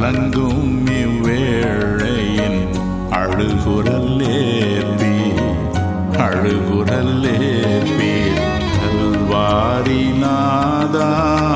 கலங்கும் இவ்வேழையின் அழுகுரல்லேற்பி அழுகுரல்லேற்பி கல்வாரி நாதா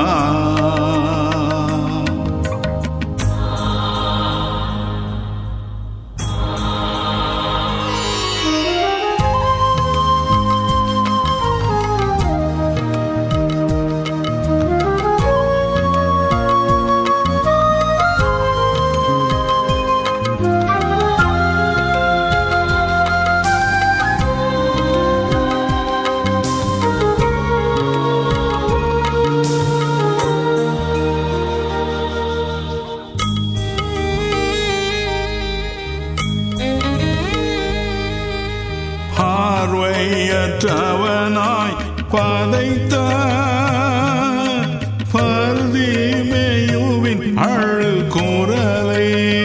பார்வையற்றவனாய் பதைத்த பர்தீமேயுவின் அழு குரலே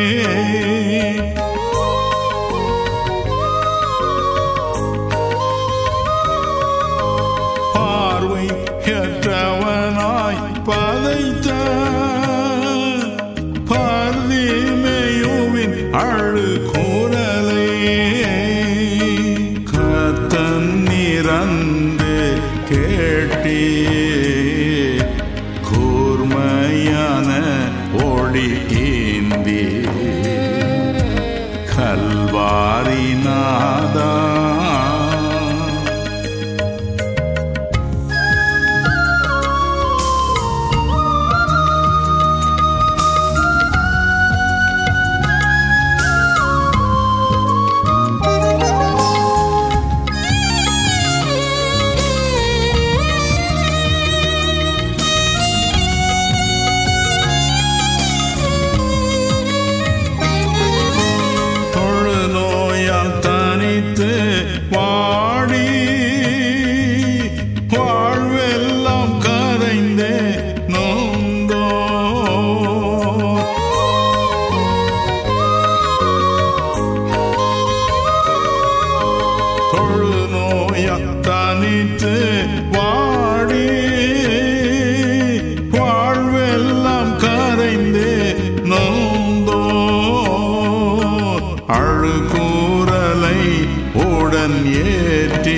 பார்வையற்றவனாய் பதைத்த பர்தீமேயுவின் அழு குரலே கத்தன் நிறந்து கேட்டே கூர்மையான ஒளி ஏந்தி கல்வாரி நாதா தொழுநோயால் தனித்து வாடி வாழ்வெல்லாம் கரைந்தே நொந்தோ தொழுநோயால் தனித்து வாடி வாழ்வெல்லாம் கரைந்தே நொந்தோ அழுகூறலை உடன் ஏற்றி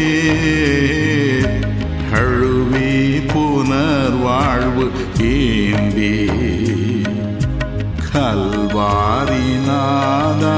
அழுவி புனர் வாழ்வு ஏந்தி கல்வாரி நாதா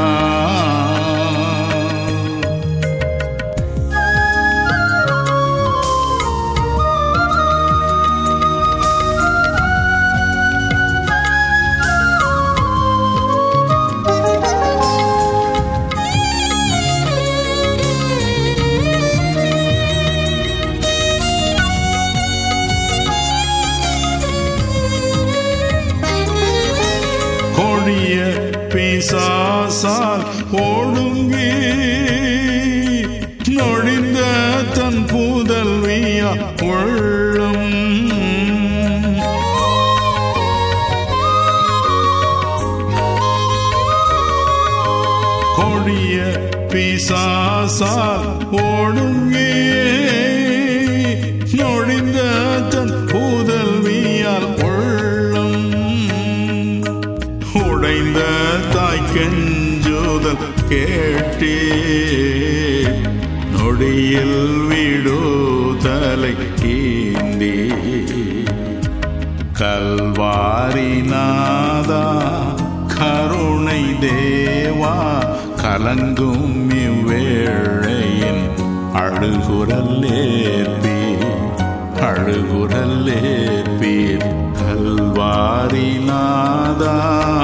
கொடிய பிசாசால் ஒழுங்கி நொழிந்த தன் புதல்வியா உள்ளம் கொடிய பிசாசால் ஒழுங்கி நொழிந்த தன் புதல்வியால் உள்ளம் உடைந்த தாய் கெஞ்சுதல் கேட்டே நொடியில் விடுதலை ஏந்தி கல்வாரி நாதா கருணை தேவா கலங்கும் இவ்வேழையின் அழுகுரல்லேற்பி அழுகுரல்லேற்பீர் கல்வாரி நாதா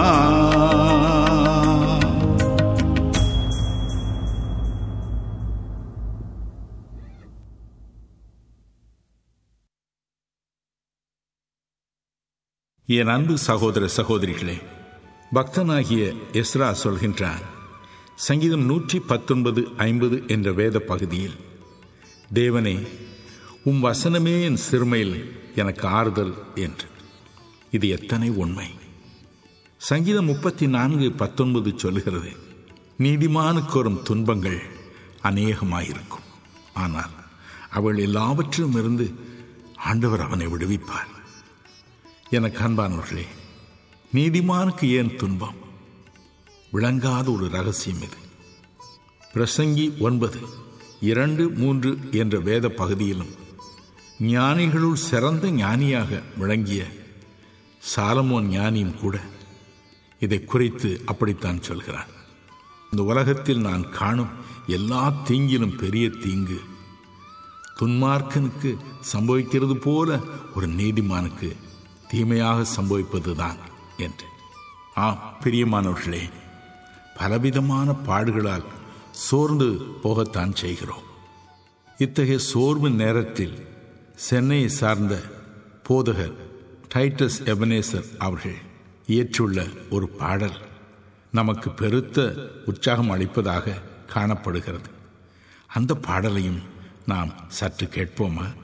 என் அன்பு சகோதர சகோதரிகளே பக்தனாகிய எஸ்ரா சொல்கின்றார் சங்கீதம் நூற்றி பத்தொன்பது ஐம்பது என்ற வேத பகுதியில் தேவனே உம் வசனமே என் சிறுமையில் எனக்கு ஆறுதல் என்று இது எத்தனை உண்மை சங்கீதம் முப்பத்தி நான்கு பத்தொன்பது சொல்லுகிறது நீதிமானுக்கு வரும் துன்பங்கள் அநேகமாயிருக்கும் ஆனால் அவள் எல்லாவற்றிலும் இருந்து ஆண்டவர் அவனை விடுவிப்பார் எனக்கு அன்பானவர்களே நீதிமானுக்கு ஏன் துன்பம் விளங்காத ஒரு ரகசியம் இது பிரசங்கி ஒன்பது இரண்டு மூன்று என்ற வேத பகுதியிலும் ஞானிகளுள் சிறந்த ஞானியாக விளங்கிய சாலமோன் ஞானியும் கூட இதை குறித்து அப்படித்தான் சொல்கிறார் இந்த உலகத்தில் நான் காணும் எல்லா தீங்கிலும் பெரிய தீங்கு துன்மார்க்கனுக்கு சம்பவிக்கிறது போல ஒரு நீதிமானுக்கு தீமையாக சம்பவிப்பதுதான் என்று ஆம் பிரியமானவர்களே பலவிதமான பாடுகளால் சோர்ந்து போகத்தான் செய்கிறோம் இத்தகைய சோர்வு நேரத்தில் சென்னையை சார்ந்த போதகர் டைட்டஸ் எபனேசர் அவர்கள் இயற்றுள்ள ஒரு பாடல் நமக்கு பெருத்த உற்சாகம் அளிப்பதாக காணப்படுகிறது அந்த பாடலையும் நாம் சற்று கேட்போமா